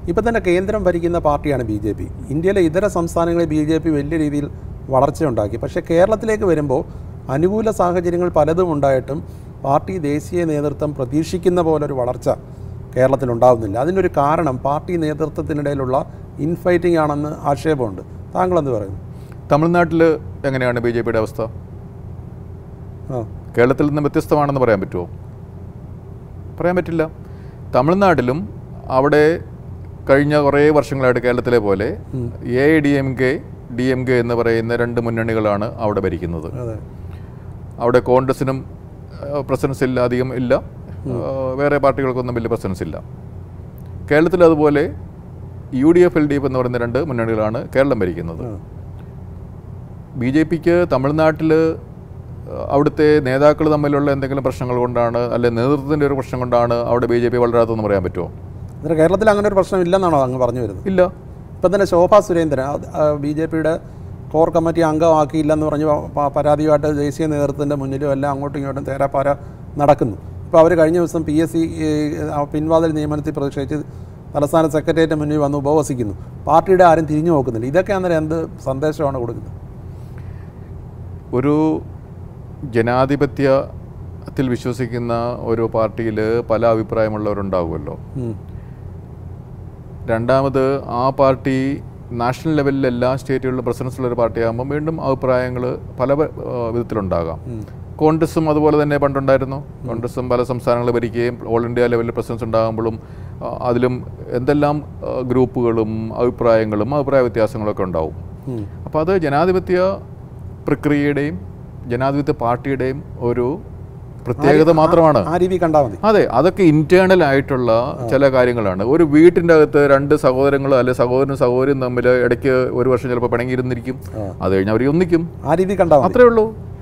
ഇപ്പം തന്നെ കേന്ദ്രം ഭരിക്കുന്ന പാർട്ടിയാണ് ബി ജെ പി ഇന്ത്യയിലെ ഇതര സംസ്ഥാനങ്ങളിൽ ബി ജെ പി വലിയ രീതിയിൽ വളർച്ചയുണ്ടാക്കി പക്ഷേ കേരളത്തിലേക്ക് വരുമ്പോൾ അനുകൂല സാഹചര്യങ്ങൾ പലതും ഉണ്ടായിട്ടും പാർട്ടി ദേശീയ നേതൃത്വം പ്രതീക്ഷിക്കുന്ന പോലെ ഒരു വളർച്ച കേരളത്തിലുണ്ടാവുന്നില്ല അതിനൊരു കാരണം പാർട്ടി നേതൃത്വത്തിനിടയിലുള്ള ഇൻഫൈറ്റിംഗ് ആണെന്ന് ആക്ഷേപമുണ്ട് താങ്കളെന്ത് പറയുന്നു തമിഴ്നാട്ടിൽ എങ്ങനെയാണ് ബി ജെ പിയുടെ അവസ്ഥ ആ കേരളത്തിൽ നിന്ന് വ്യത്യസ്തമാണെന്ന് പറയാൻ പറ്റുമോ പറയാൻ പറ്റില്ല തമിഴ്നാട്ടിലും അവിടെ കഴിഞ്ഞ കുറേ വർഷങ്ങളായിട്ട് കേരളത്തിലെ പോലെ A D M K D M K എന്ന് പറയുന്ന രണ്ട് മുന്നണികളാണ് അവിടെ ഭരിക്കുന്നത് അതെ അവിടെ കോൺഗ്രസിനും പ്രസൻസ് ഇല്ല അധികം ഇല്ല ആ, വേറെ പാർട്ടികൾക്കൊന്നും വലിയ പ്രസൻസ് ഇല്ല കേരളത്തിൽ അതുപോലെ U D F L D F എന്ന് പറയുന്ന രണ്ട് മുന്നണികളാണ് കേരളം ഭരിക്കുന്നത് ആ. ബി ജെ പിക്ക് തമിഴ്നാട്ടിൽ അവിടുത്തെ നേതാക്കൾ തമ്മിലുള്ള എന്തെങ്കിലും പ്രശ്നങ്ങൾ കൊണ്ടാണ് അല്ലെ നേതൃത്വത്തിൻ്റെ ഒരു പ്രശ്നം കൊണ്ടാണ് അവിടെ ബി ജെ പി വളരാത്തതെന്ന് പറയാൻ പറ്റുമോ എന്നിട്ട് കേരളത്തിൽ അങ്ങനെ ഒരു പ്രശ്നം ഇല്ലെന്നാണോ അങ്ങ് പറഞ്ഞു വരുന്നത് ഇല്ല ഇപ്പം തന്നെ ശോഭാ സുരേന്ദ്രൻ ബി ജെ പിയുടെ കോർ കമ്മിറ്റി അംഗമാക്കിയില്ലെന്ന് പറഞ്ഞ് പ- പരാതിയുമായിട്ട് ദേശീയ നേതൃത്വത്തിൻ്റെ മുന്നിലും എല്ലാം അങ്ങോട്ടും ഇങ്ങോട്ടും തേരാപ്പാര നടക്കുന്നു ഇപ്പോൾ അവർ കഴിഞ്ഞ ദിവസം പി എസ് സി പിൻവാതിൽ നിയമനത്തിൽ പ്രതിഷേധിച്ച് തലസ്ഥാന സെക്രട്ടേറിയറ്റ് മുന്നിൽ വന്ന് ഉപവസിക്കുന്നു പാർട്ടിയുടെ ആരും തിരിഞ്ഞു നോക്കുന്നില്ല ഇതൊക്കെ അന്നേരം എന്ത് സന്ദേശമാണ് കൊടുക്കുന്നത് ഒരു ജനാധിപത്യത്തിൽ വിശ്വസിക്കുന്ന ഒരു പാർട്ടിയിൽ പല അഭിപ്രായമുള്ളവരുണ്ടാവുമല്ലോ ഉം. രണ്ടാമത് ആ പാർട്ടി നാഷണൽ ലെവലിൽ എല്ലാ സ്റ്റേറ്റുകളിലും പ്രസൻസ് ഉള്ള ഒരു പാർട്ടിയാകുമ്പോൾ വീണ്ടും അഭിപ്രായങ്ങൾ പല പ- ആ, വിധത്തിലുണ്ടാകാം കോൺഗ്രസും അതുപോലെ തന്നെ പണ്ടുണ്ടായിരുന്നു കോൺഗ്രസും പല സംസ്ഥാനങ്ങൾ ഭരിക്കുകയും ഓൾ ഇന്ത്യ ലെവലിൽ പ്രസൻസ് ഉണ്ടാകുമ്പോഴും ആ, അതിലും എന്തെല്ലാം ആ, ഗ്രൂപ്പുകളും അഭിപ്രായങ്ങളും അഭിപ്രായ വ്യത്യാസങ്ങളൊക്കെ ഉണ്ടാവും ഉം. അപ്പോൾ അത് ജനാധിപത്യ പ്രക്രിയയുടെയും ജനാധിപത്യ പാർട്ടിയുടെയും ഒരു പ്രത്യേകത മാത്രമാണ് ആ രീതി കണ്ടാൽ മതി അതെ അതൊക്കെ ഇന്റേണൽ ആയിട്ടുള്ള ചില കാര്യങ്ങളാണ് ഒരു വീട്ടിൻ്റെ അകത്ത് രണ്ട് സഹോദരങ്ങളോ അല്ലെ സഹോദരനും സഹോദരിയും തമ്മിൽ ഇടയ്ക്ക് ഒരു വർഷം ചിലപ്പോൾ പിണങ്ങിയിരുന്നിരിക്കും അത് കഴിഞ്ഞ് അവർ ഒന്നിക്കും ആ രീതി കണ്ടാൽ മതി അത്രേ ഉള്ളൂ